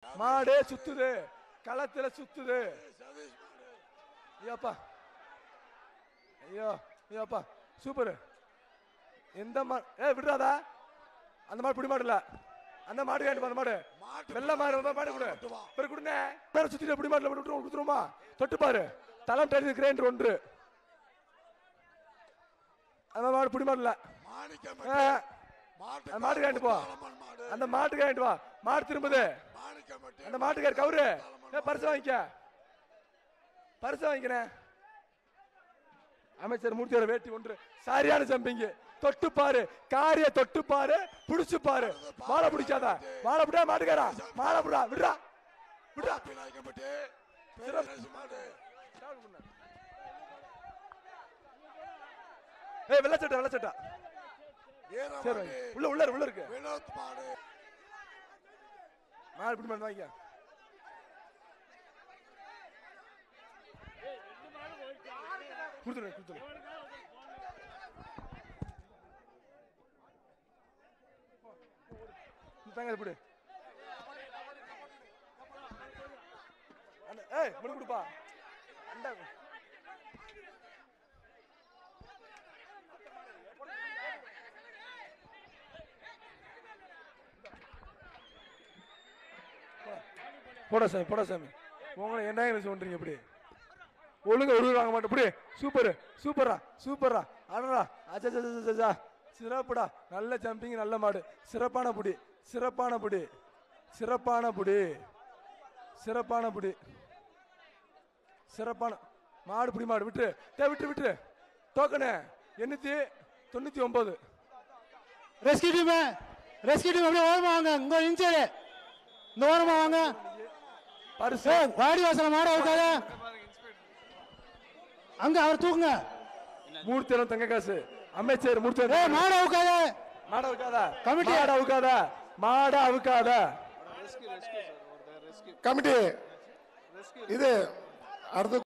மாடே சுத்துது களத்துல சுத்துது சதீஷ் மாடு ஐயோப்பா ஐயோ ஐயோப்பா சூப்பர் எந்த மா ஏ விடுறாதா அந்த மாடு பிடி மாடு இல்ல அந்த மாடு கேட்டு அந்த மாடு மாட்டு வெள்ள மாடு வெள்ள மாடு கொடு கொண்டு வா. பேர் கொடுங்க பேர் சுத்திட்டு பிடி மாடுல விட்டு கொடுத்துருமா தொட்டு பாரு தலம் டெரிஸ் கிரைண்டர் ஒன்று அந்த மாடு பிடி மாடு இல்ல மாணிக்கம் ஆ, மாட்டு அந்த மாடு கேட்டு போ தாளமன் மாடு அந்த மாட்டுக்கு வாங்கிட்டு வா மாடு திரும்புது மாணிக்கம் அந்த மாட்டுக்கார் கவுரு ஏ பரிசு வாங்கிக்க பரிசு வாங்கிக்கிறேன் அமைச்சர் மூர்த்தியோட வேட்டி ஒன்று சரியான ஜம்பிங்க தொட்டு பாரு காரிய தொட்டு பாரு புடிச்சு பாரு மாலை பிடிக்காத மாலை பிடா மாட்டுக்காரா மாலை பிடா விடுறா விடுறா விநாயகம்பட்டி பேரரசு மாடு ஏய் வெள்ளச்சட்டை வெள்ளச்சட்டை சரி வீரமணி வாங்கி. உள்ள உள்ள இருக்கு, உள்ள இருக்கு வினோத் மாடு மாலை பிடி மாடு வாங்கிக்க கொடுத்துரு கொடுத்துரு தாங்க இப்படி அண்ணா, ஏய் முடி கொடுப்பா அண்டா போடா சாமி போடா சாமி உங்களை என்ன நினைச்சு பண்றீங்க இப்படி ஒழுங்கா ஒரு வாங்க மாட்டேன் இப்படி சூப்பர் சூப்பரா சூப்பரா அடடா அச்சா சிறப்புடா நல்ல ஜம்பிங் நல்ல மாடு சிறப்பான புடி சிறப்பான புடி சிறப்பான புடி சிறப்பான புடி சிறப்பான மாடு புடி மாடு விட்டுரு டே விட்டு விட்டுரு டோக்கனு எண்ணூத்தி தொண்ணூத்தி ஒன்பது ரெஸ்கியூ டீம் ரெஸ்கியூ டீம் அப்படியே ஓரமா வாங்க இங்க இன்ச்சரு இந்த ஓரமா வாங்க பரிசு ஏய் வாடி வாசல மாட இருக்காத அங்க அவர் தூக்குங்க மூர்த்தி தங்க காசு அமைச்சர் மூர்த்தி ஏய் மாட அவுக்காத மாட அவுக்காதா கமிட்டி. மாட அவுக்காதா மாட அவுக்காதா ரெஸ்கியூ ரெஸ்கியூ சார் ஒருத்தர் ரெஸ்கியூ கமிட்டி இது அடுத்து